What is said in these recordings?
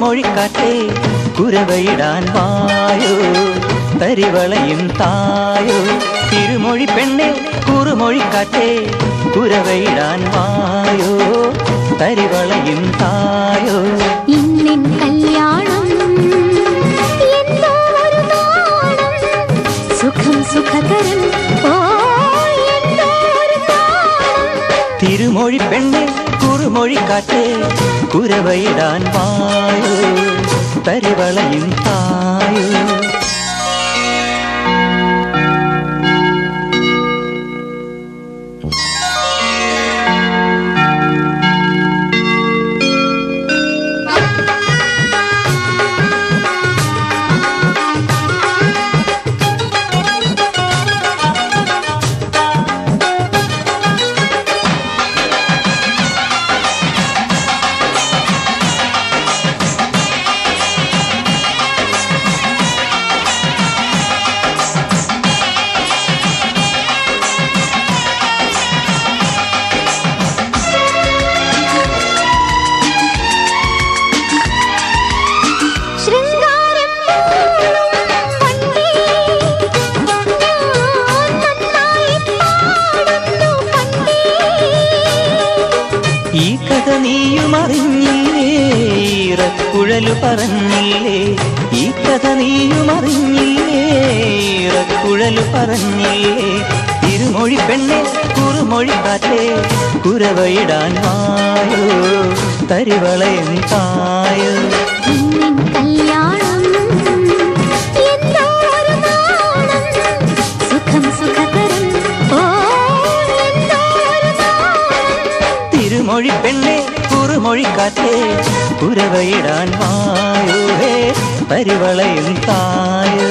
കുറുമൊഴിക്കാറ്റേ കുരവയിടാൻ വായോ തരിവളയും തായോ തിരുമൊഴി പെണ്ണെ കുറുമൊഴിക്കാറ്റേ കുരവയിടാൻ വായോ തരിവളയും തായോ ഇന്നിൻ കല്യാണം എന്തോ ഒരു നാണം സുഖം സുഖകരം ഓ എന്തോ ഒരു നാണം തിരുമൊഴി പെണ്ണെ കുറുമൊഴിക്കാറ്റേ കുരവയിടാൻ വായോ തരിവളയും തായോ ശൃംഗാരം പണ്ടേ ഞാൻ നന്നായി പാടുന്നു പണ്ടേ ഈ കഥ നീയും അറിഞ്ഞില്ലേ ഇറക്കുഴലു പറഞ്ഞില്ലേ ഈ കഥ നീയും അറിഞ്ഞില്ലേ ഇറക്കുഴലു പറഞ്ഞില്ലേ തിരുമൊഴി പെണ്ണെ കുറുമൊഴി കാറ്റേ കുരവയിടാൻ വായോ തരിവളയും തായോ ഇന്നിൻ കല്യാണം എന്തോ ഒരു നാണം സുഖം സുഖകരം ഓ എന്തോ ഒരു നാണം തിരുമൊഴി പെണ്ണെ കുറുമൊഴി കാറ്റേ കുരവയിടാൻ വായോ ഹേ തരിവളയും തായോ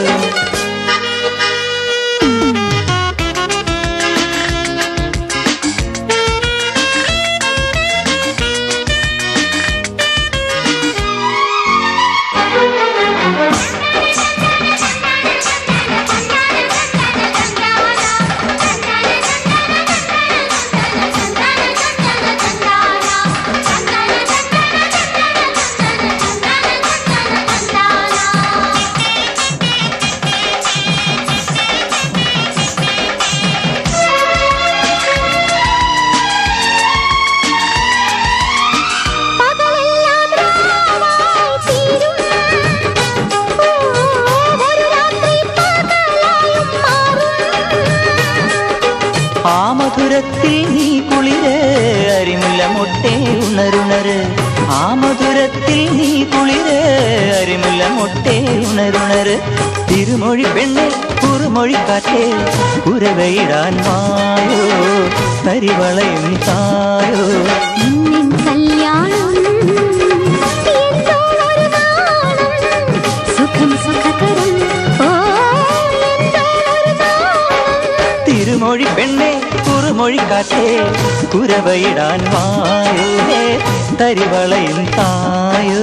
പകലെല്ലാം രാവായി തീരും ഓ ഒരു രാത്രി പകലായും മാറും ആ മധുരത്തിൽ നീ കുളിര് അരിമുല്ല മൊട്ടേ ഉണരുണര് ആ മധുരത്തിൽ നീ കുളിര് അരിമുല്ല മൊട്ടേ ഉണരുണര് തിരുമൊഴി പെണ്ണെ കുറുമൊഴി കാറ്റേ കുരവയിടാൻ വായോ തരിവളയും തായോ ഇന്നിൻ കല്യാണം എന്തോ ഒരു നാണം സുഖം സുഖകരം ഓ എന്തോ ഒരു നാണം തിരുമൊഴി പെണ്ണെ കുറുമൊഴി കാറ്റേ കുരവയിടാൻ വായോ ഹേ തരിവളയും തായോ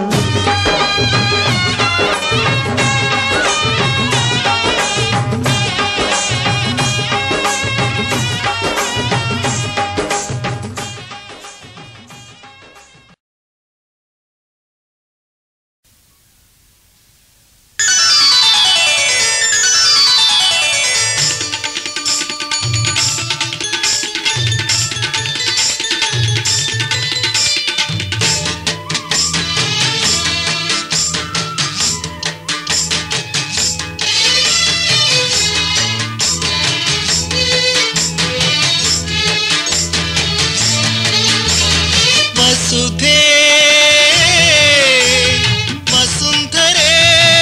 വസുധേ വസുന്ധരേ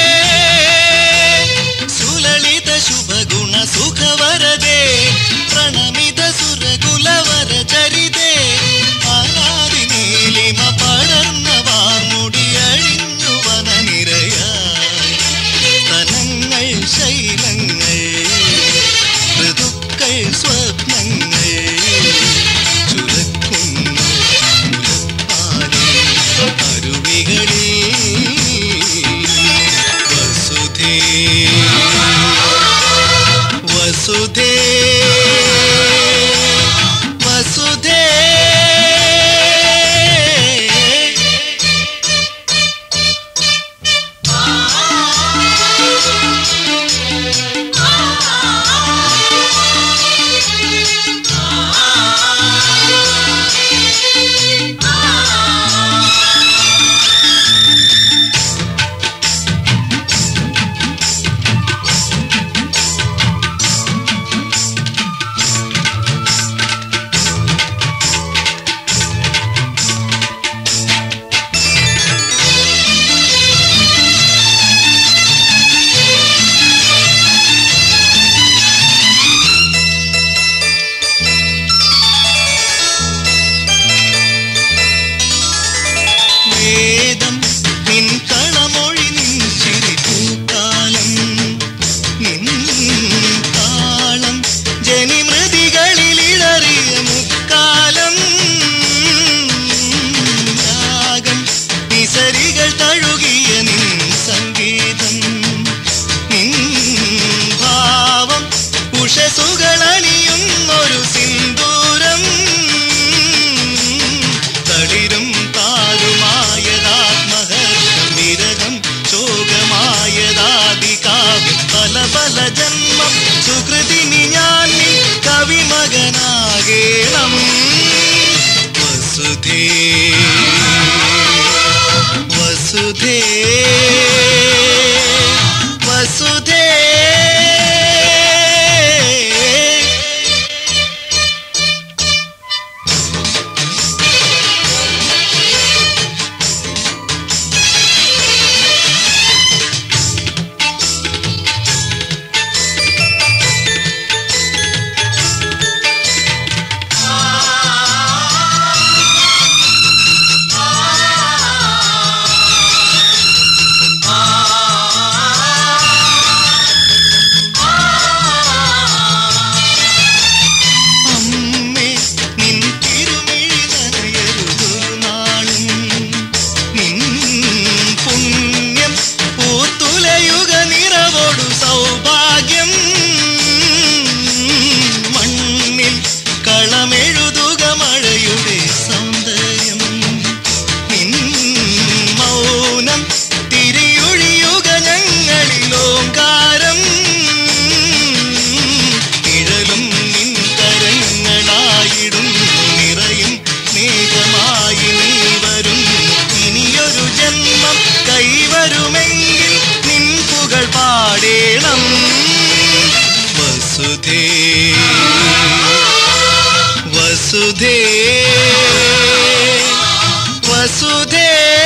സുലളിത ശുഭഗുണ സുഖവരദേ പ്രണമിത സുരകുലവര ചരിതേ ആരാതി നീലിമ പടർന്ന വാർമുടി അഴിഞ്ഞു വനനിരയായി തനങ്ങൾ ശൈലങ്ങൾ ഋതുക്കൾ സ്വപ്നങ്ങൾ ചുരക്കുന്നു മുലപ്പാലിൽ അരുവികളിൽ വസുധേ വസുധേ വസുധേ മുത്തുകളണിയുന്നൊരു സിന്ദൂരം തളിരും താരുമായതാത്മഹർഷം വിരകം ശോകമായതാദികാവ്യം പല പല ജന്മം സുഹൃതിനി ഞാൻ നിൻ കവിമകനാകേണം വസുധേ വസുധേ വസുധേ അമ്മേ നിൻ തിരുമിഴി നനയരുതൊരു നാളും നിൻ പുണ്യം പൂത്തുലയുക നിറവോടു സൗഭാഗ്യം മണ്ണിൽ കളമെഴുതുക മഴയുടെ സൗന്ദര്യം നിൻ മൗനം തിരിയൊഴിയുക ഞങ്ങളിലോങ്കാരം നിഴലും നിൻ കരങ്ങളായിടുന്നു നിറയും സ്നേഹമായി നീ വരുന്നു ഇനിയൊരു ജന്മം കൈവരുമെങ്കിൽ നിൻ പുകൾ പാടേണം വസുധേ വസുധേ വസുധേ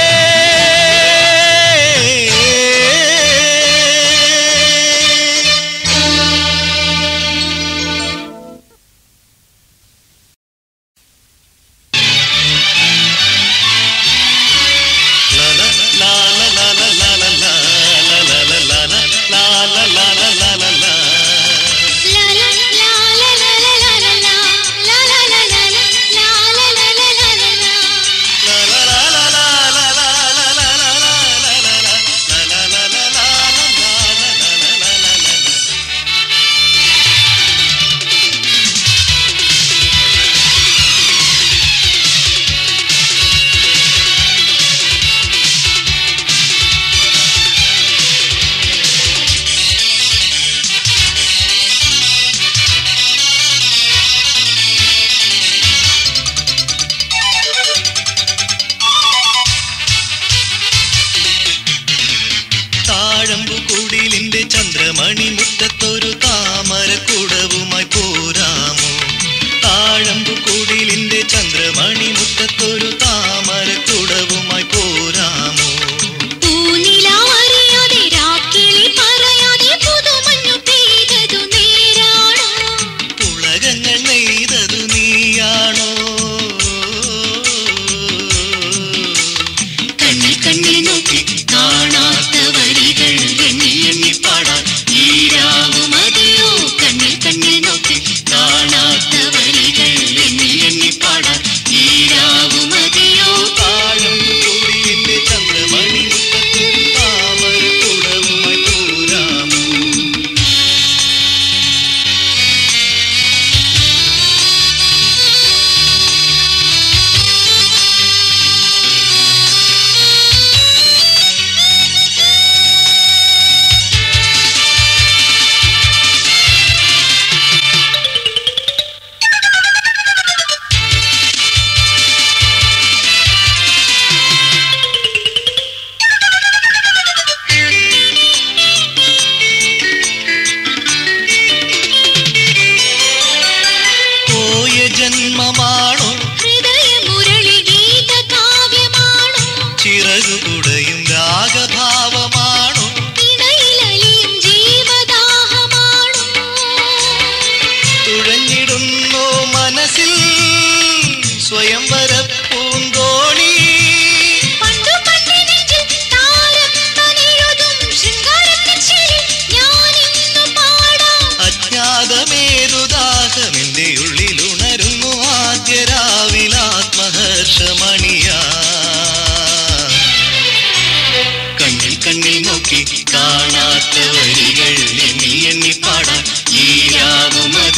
താഴമ്പു കുടിലിന്റെ ചന്ദ്രമണി മുറ്റത്തൊരു താമരക്കുടവുമായി പോരാമോ താഴമ്പു കുടിലിന്റെ ചന്ദ്രമണി മുറ്റത്തൊരു താമരക്കുടവുമായി പോരാമോ പൂനിലാവറിയാതെ രാക്കിളി പറയാതെ പുതുമഞ്ഞു പെയ്തതു നേരാണോ പുളകങ്ങൾ നെയ്തതു നീയാണോ കണ്ണിൽ കണ്ണിൽ നോക്കി കാണാത്ത വരികൾ എണ്ണി എണ്ണി പാടാൻ ഈരാവു മതിയോ കണ്ണിൽ കണ്ണിൽ നോക്കി കാണാത്ത വരികൾ എണ്ണി എണ്ണി പാടാൻ ഈരാവു മതിയോ താഴമ്പു കുടിലിന്റെ ചന്ദ്രമണി മുറ്റത്തൊരു താമരക്കുടവുമായി പോരാമോ പോയ ജന്മമാണോ ഹൃദയമുരളി ഗീത കാവ്യമാണോ ചിറകുകുടയും രാഗഭാവമാണോ ഇണയിലലിയും ജീവദാഹമാണോ തുഴഞ്ഞിടുന്നു മനസ്സിൽ സ്വയംവര പൂന്തോണി പണ്ടു പണ്ട് നെഞ്ചിൽ താരം തനെഴുതും ശൃംഗാരത്തിൻ ശിലി ഞാനിന്നു പാടാം അജ്ഞാതമേതുദാഹമെന്റെ ഉള്ളിലുണരുന്നു ആദ്യ രാവിലാത്മഹർഷമണിയാ കണ്ണിൽ കണ്ണിൽ നോക്കി കാണാത്ത വരികൾ എണ്ണി എണ്ണി പാടാൻ ഈ രാവുമതി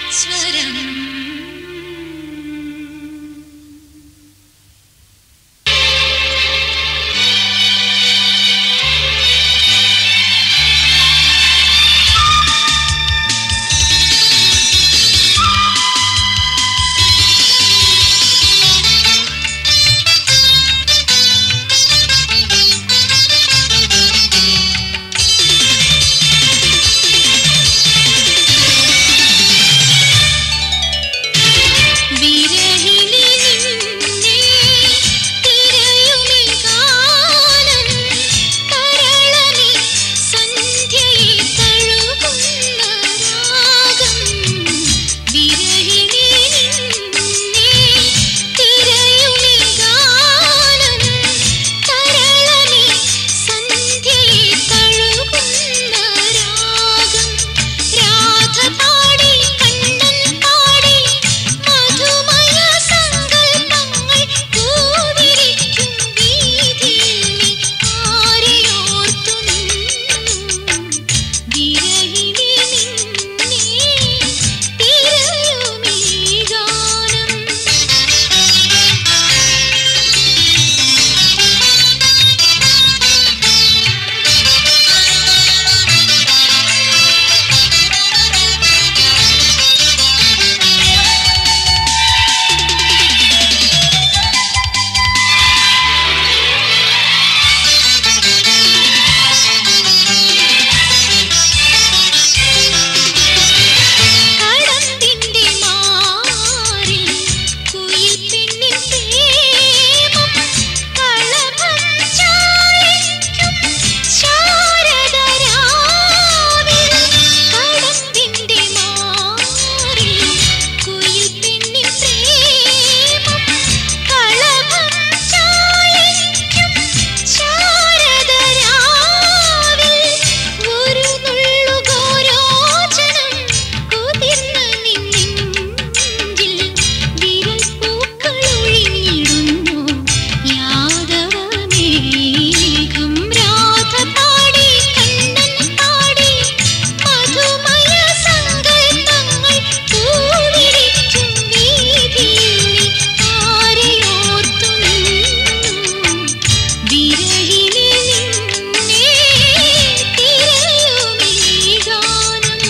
സ്വരം വിരഹിണി നിന്നെ തിരയുമി ഗാനം കരളമി സന്ധ്യയെ തഴുകുന്ന രാഗം വിരഹിണി നിന്നെ തിരയുമി ഗാനം കരളമി സന്ധ്യയെ തഴുകുന്ന രാഗം രാധ പാടി കണ്ണൻ പാടി മധുമയ സങ്കൽപ്പങ്ങൾ കൂതിരിക്കും വീതിയിൽ നീ ആരെയോർത്തു നിന്നു വിരഹിണി നിന്നെ തിരയുമീ ഗാനം കടമ്പിന്റെ മാറിൽ കുയിൽ പെണ്ണിൻ പ്രേമം കളഭം ചാലിക്കും ശാരദരാവിൽ കടമ്പിന്റെ മാറിൽ കുയിൽ പെണ്ണിൻ പ്രേമം കളഭം ചാലിക്കും ശാരദരാവിൽ ഒരു നുള്ളു ഗോരോചനം കുതിർന്ന നിന്നെങ്കിൽ വിരൽ പൂക്കളൊഴിഞ്ഞിടുന്നു യാദവമേഘം രാധ പാടി കണ്ണൻ പാടി മധുമയ സങ്കൽപ്പങ്ങൾ കൂടിരിക്കും വീതിയിൽ നീ ആരെയോർത്തു നിന്നു വിരഹിണി നിന്നെ തിരയുമീ ഗാനം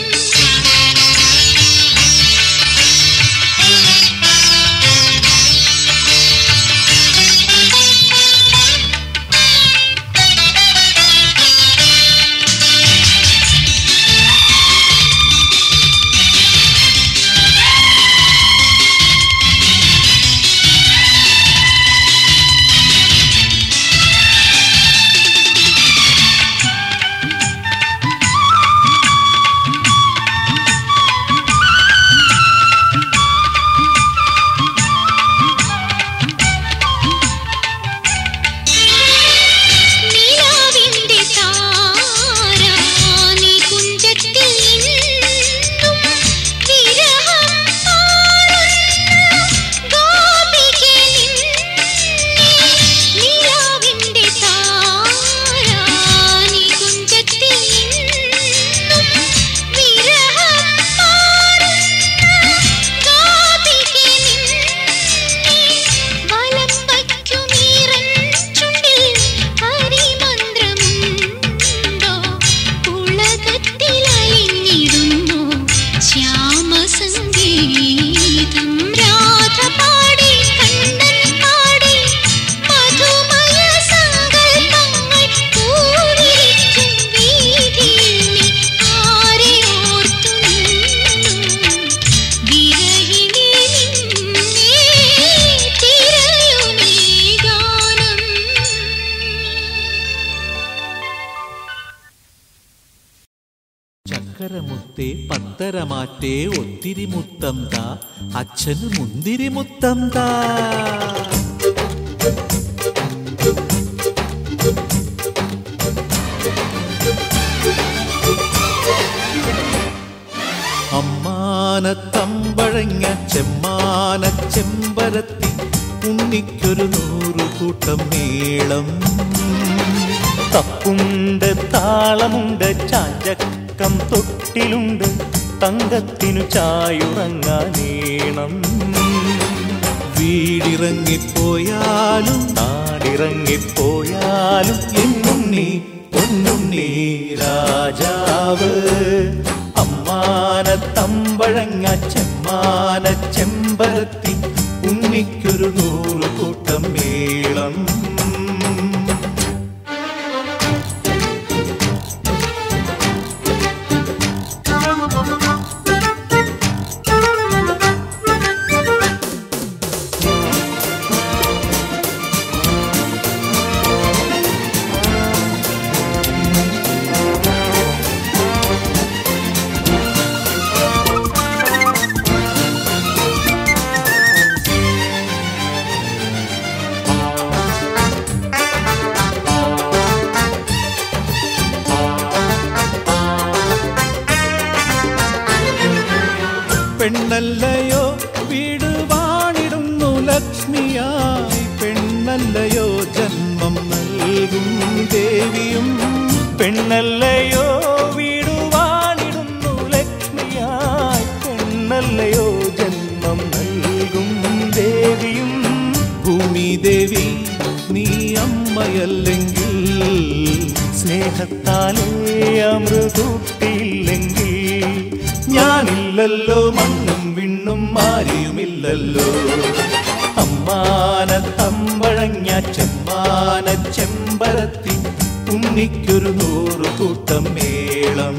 നിലാവിന്റെ താരാനി കുഞ്ചത്തിൽ നിന്നും വിരഹം പാടുന്ന ഗോപികെ നിന്നെ നിലാവിന്റെ താരാനി കുഞ്ചത്തിൽ നിന്നും വിരഹം പാടുന്ന ഗോപികെ നിന്നെ വലം വയ്ക്കുമീറൻ ചുണ്ടിൽ ഹരിമന്ത്രമുണ്ടോ ഉളകത്തിൽ അലിഞ്ഞിടുന്നു ശ്യാമസംഗീതം രാധ പാടി കണ്ണൻ പാടി മധുമയ സങ്കൽപ്പങ്ങൾ കൂടിരിക്കും വീതിയിൽ നീ ആരെയോർത്തു നിന്നു വിരഹിണി നിന്നെ തിരയുമീ ഗാനം ചക്കരമുത്തേ പത്തരമാറ്റേ ഒത്തിരി മുത്തം താ അച്ഛന് മുന്തിരി മുത്തം താ അമ്മാനത്തമ്പഴങ്ങ ചെമ്മാന ചെമ്പരത്തി ഉണ്ണിക്കൊരു നൂറു കൂട്ടം മേളം തപ്പുണ്ട് താളമുണ്ട് ചാഞ്ചക്കം തൊട്ടിലുണ്ട് തങ്കത്തിനു ചായുറങ്ങാനീണം വീടിറങ്ങിപ്പോയാലും നാടിറങ്ങിപ്പോയാലും എന്നുണ്ണി പൊന്നുണ്ണി രാജാവ് അമ്മാന തമ്പഴങ്ങ ചെമ്മാന ചെമ്പരത്തി ഉണ്ണിക്കൊരു നൂറ് കൂട്ടം മേളം പെണ്ണല്ലയോ വീട് വാണിടുന്നു ലക്ഷ്മിയായി പെണ്ണല്ലയോ ജന്മം നൽകും ദേവിയും പെണ്ണല്ലയോ വീടുവാണിടുന്നു ലക്ഷ്മിയായി പെണ്ണല്ലയോ ജന്മം നൽകും ദേവിയും ഭൂമി ദേവി നീ അമ്മയല്ലെങ്കിൽ സ്നേഹത്താലേ അമൃതൂട്ടിയില്ലെങ്കിൽ ഞാനില്ലല്ലോ മണ്ണും വിണ്ണും മാരിയുമില്ലല്ലോ അമ്മാന തമ്പഴഞ്ഞ ചെമ്മാന ചെമ്പരത്തി ഉണ്ണിക്കൊരു നൂറ് കൂട്ടം മേളം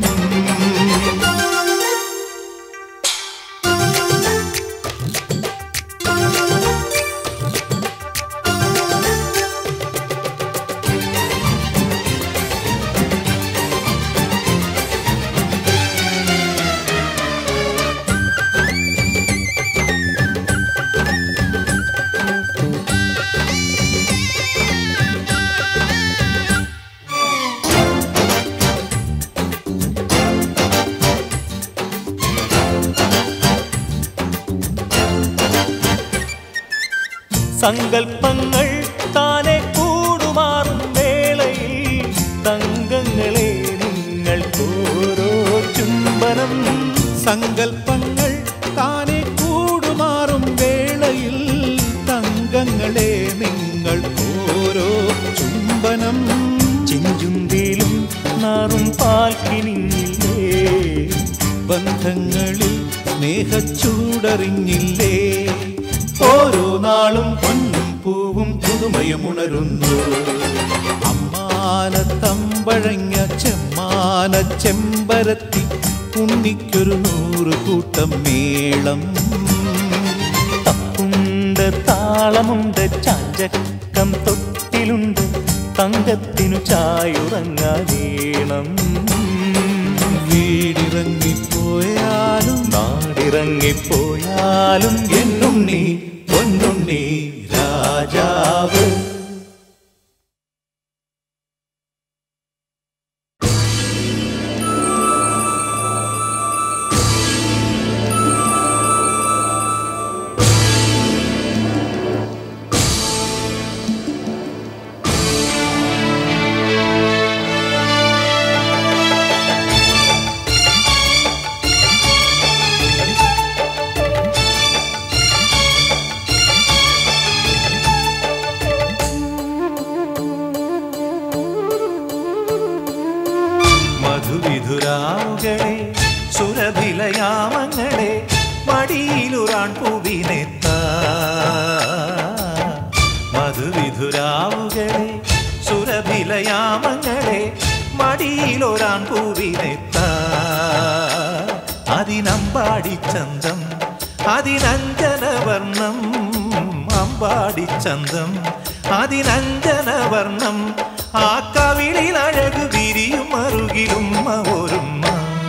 സങ്കൽപ്പങ്ങൾ താനെ കൂടുമാറും വേളയിൽ തങ്കങ്ങളെ നിങ്ങൾക്കോരോ ചുംബനം സങ്കൽപ്പങ്ങൾ താനെ കൂടുമാറും വേളയിൽ തങ്കങ്ങളെ നിങ്ങൾ ഓരോ ചുംബനം ചിഞ്ചുന്തിയിലും നാറും പാൽക്കിനിങ്ങില്ലേ ബന്ധങ്ങളിൽ സ്നേഹച്ചൂടറിഞ്ഞില്ലേ ഓരോ നാളും പൊന്നും പൂവും പുതുമയും ഉണരുന്നു അമ്മാന തമ്പഴങ്ങ ചെമ്മാന ചെമ്പരത്തി ഉണ്ണിക്കൊരു നൂറ് കൂട്ടം മേളം തപ്പുണ്ട് താളമുണ്ട് ചാഞ്ചക്കം തൊട്ടിലുണ്ട് തങ്കത്തിനു ചായുറങ്ങാനീണം വീടിറങ്ങിപ്പോയാലും നാടിറങ്ങിപ്പോയാലും എന്നുണ്ണി പൊന്നുണ്ണി രാജാവ് മധുവിധുരാവുകളെ സുരഭിലയാമങ്ങളെ മടിയിലുറാൻ പൂവിനെത്ത മധുവിധുരാവുകളെ സുരഭിലയാമങ്ങളെ മടിയിലൊരാൻ പൂവിനെത്ത അതിനമ്പാടി ചന്തം അതിനഞ്ജനവർണം അമ്പാടി ചന്തം അതിനഞ്ജനവർണം ആ കവിളിൽ അഴകു വിരിയും അറുകിലും ഒരുമ്മ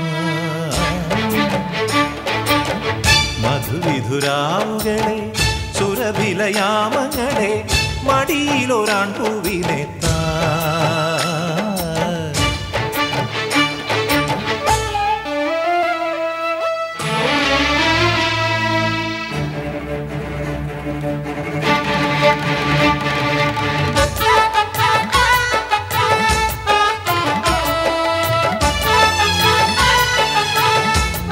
മധുവിധുരാവുകളെ സുരഭിലയാമങ്ങളെ മടിയിലൊരാൺ പൂവിനെത്താ Thank you.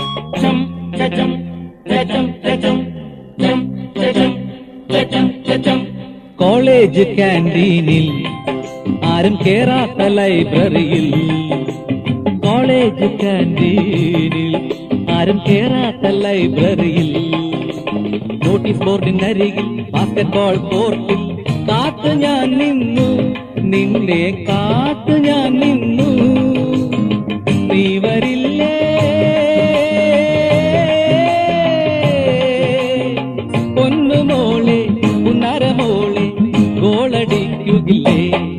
കോളേജ് ക്യാൻറ്റീനിൽ ആരും കേറാത്ത ലൈബ്രറിയിൽ കോളേജ് ക്യാൻറ്റീനിൽ ആരും കേറാത്ത ലൈബ്രറിയിൽ നോട്ടീസ് ബോർഡിനരികിൽ ബാസ്കറ്റ് ബോൾ കോർട്ടിൽ കാത്തു ഞാൻ നിന്നു നിന്നെ കാത്തു ഞാൻ നിന്നു നീ വരില്ലേ പൊന്നുമോളെ പുന്നരമോളെ ഗോളടിക്കുകില്ലേ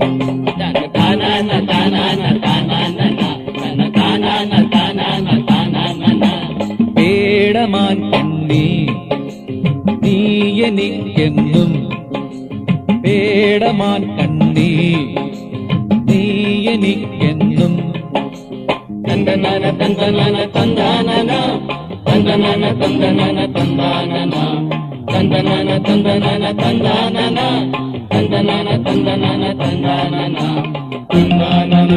പേടമാൻ കണ്ണി നീ എനിക്കെന്നും പേടമാൻ കണ്ണി നീ എനിക്കെന്നും തന്തനാന തന്തനാന തന്താനന തന്തനാന തന്തനാന തന്താനന തന്തനാന തന്തനാന തന്താനന തന്തനാന തന്തനാന തന്താനന തന്താനന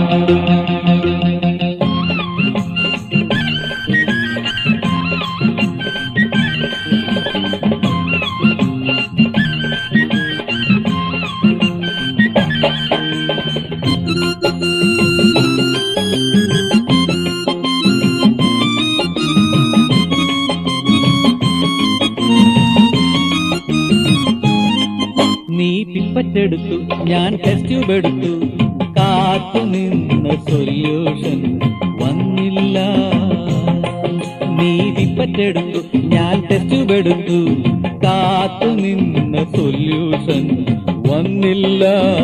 നീ പിപ്പറ്റെടുത്തു ഞാൻ ടെസ്റ്റ് ട്യൂബ് എടുത്തു കാത്തു നിന്ന സൊല്യൂഷൻ വന്നില്ല നീ പിപ്പറ്റെടുത്തു ഞാൻ ടെസ്റ്റ് ട്യൂബ് എടുത്തു കാത്തു നിന്ന സൊല്യൂഷൻ വന്നില്ല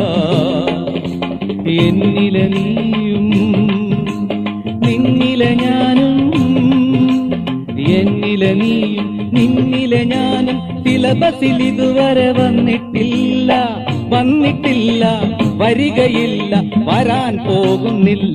എന്നിലെ നീയും നിന്നിലെ ഞാനും എന്നിലെ നീയും നിന്നിലെ ഞാനും സിലബസിൽ ഇതുവരെ വന്നിട്ടില്ല വന്നിട്ടില്ല വരികയില്ല വരാൻ പോകുന്നില്ല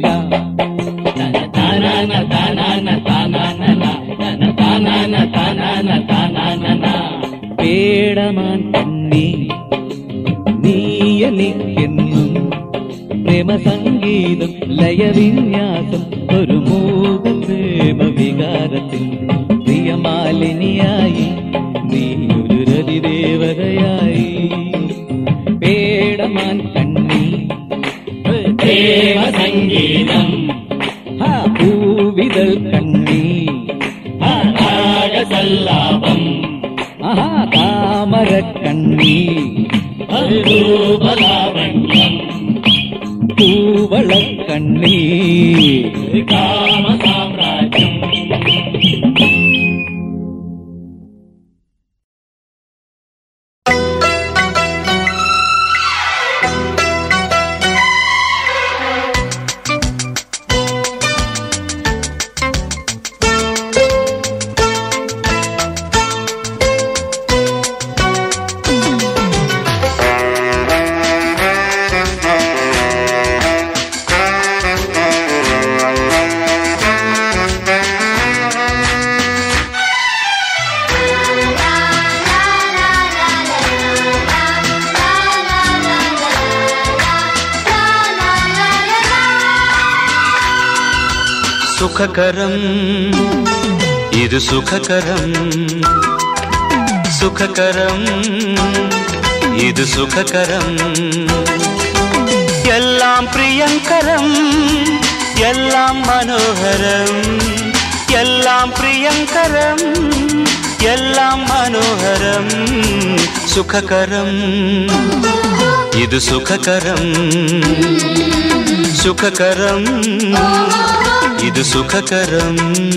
താനാന താനാന താനാന താനാന താനാന താനാന പേടമാൻ കണ്ണി നീ എനിക്കെന്നും പ്രേമസംഗീതം ലയവിന്യാസം ഒരു മൂക പ്രേമ വികാരത്തിൽ പ്രിയമാലിനിയായി നീ ഒരു രതിദേവതയായി പേടമാൻ കണ്ണി പ്രേമസംഗീതം പൂവിതൽ കണ്ണി രാഗസല്ലാപം ആഹാ താമര കണ്ണി രൂപലാവണ്യം പൂവളക്കണ്ണീ കാമസാമ്രാജ്യം സുഖകരം ഇത് സുഖകരം സുഖകരം ഇത് സുഖകരം എല്ലാം പ്രിയങ്കരം എല്ലാം മനോഹരം എല്ലാം പ്രിയങ്കരം എല്ലാം മനോഹരം സുഖകരം ഇത് സുഖകരം സുഖകരം ഇത് സുഖകരം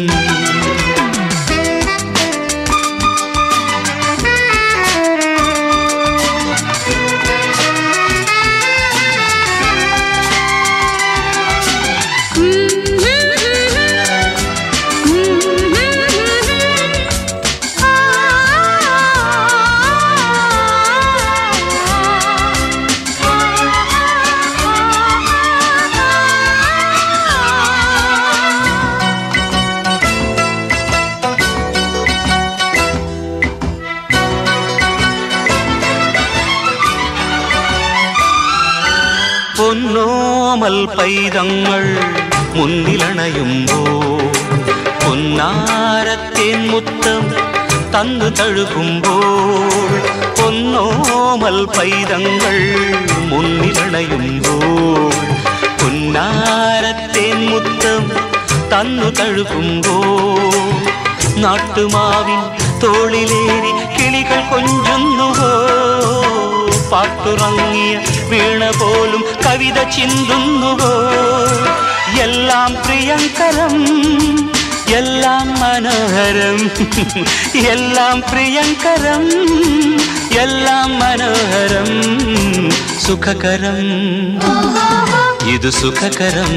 പൊന്നോമൽ പൈതങ്ങൾ മുന്നിലണയുമ്പോ പൊന്നാരത്തേൻ മുത്തം തന്നു തഴുകുമ്പോൾ പൊന്നോമൽ പൈതങ്ങൾ മുന്നിലണയുമ്പോൾ പുന്നാരത്തേൻ മുത്തം തന്നു തഴുകുമ്പോൾ നാട്ടുമാവിൻ തോളിലേറി കിളികൾ കൊഞ്ചുന്നുവോ പാട്ടുറങ്ങിയ വീണ പോലും കവിത ചിന്തുന്നുവോ എല്ലാം പ്രിയങ്കരം എല്ലാം മനോഹരം എല്ലാം പ്രിയങ്കരം എല്ലാം മനോഹരം സുഖകരം ഇത് സുഖകരം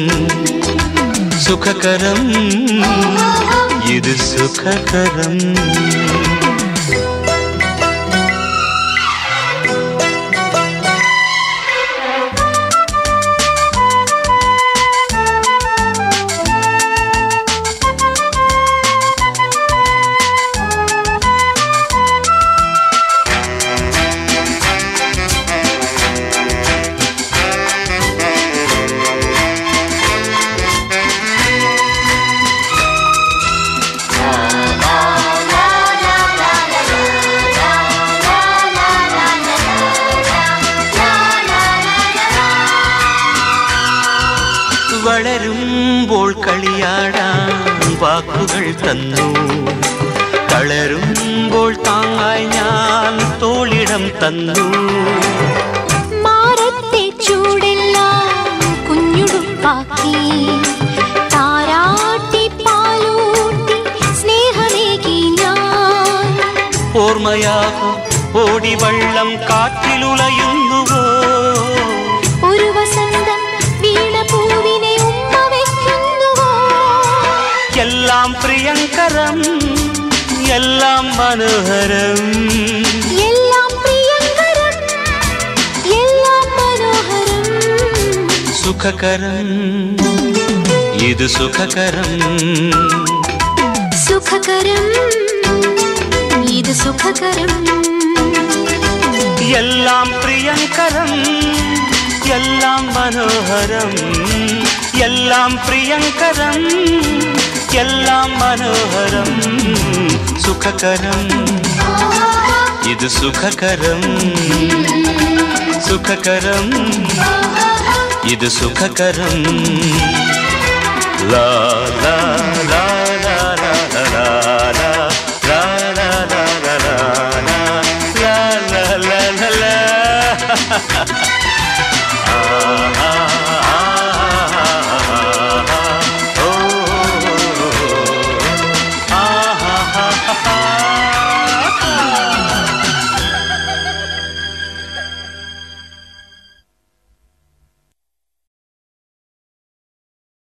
സുഖകരം ഇത് സുഖകരം വളരുമ്പോൾ കളിയാടാൻ വാക്കുകൾ തന്നു തളരുമ്പോൾ താങ്ങായി ഞാൻ തോളിടം തന്നു മാറത്തെ ചൂടെല്ലാം കുഞ്ഞുടുപ്പാക്കി താരാട്ടി പാലൂട്ടി സ്നേഹമേകി ഞാൻ ഓർമ്മയാകും ഓടിവള്ളം കാറ്റിലുളയുന്നുവോ ഒരു വസന്തം വീണ പൂവിനെ ഉമ്മ വെക്കുന്നുവോ എല്ലാം പ്രിയങ്കരം എല്ലാം മനോഹരം എല്ലാം പ്രിയങ്കരം എല്ലാം മനോഹരം സുഖകരം ഇത് സുഖകരം സുഖകരം ഇത് സുഖകരം എല്ലാം പ്രിയങ്കരം എല്ലാം മനോഹരം എല്ലാം പ്രിയങ്കരം എല്ലാം മനോഹരം സുഖകരം ഇത് സുഖകരം സുഖകരം ഇത് സുഖകരം ലാ ലാ ലാ ലാ ലാ ലാ ലാ ലാ ലാ ലാ ലാ ലാ ലാ ലാ ലാ ലാ ലാ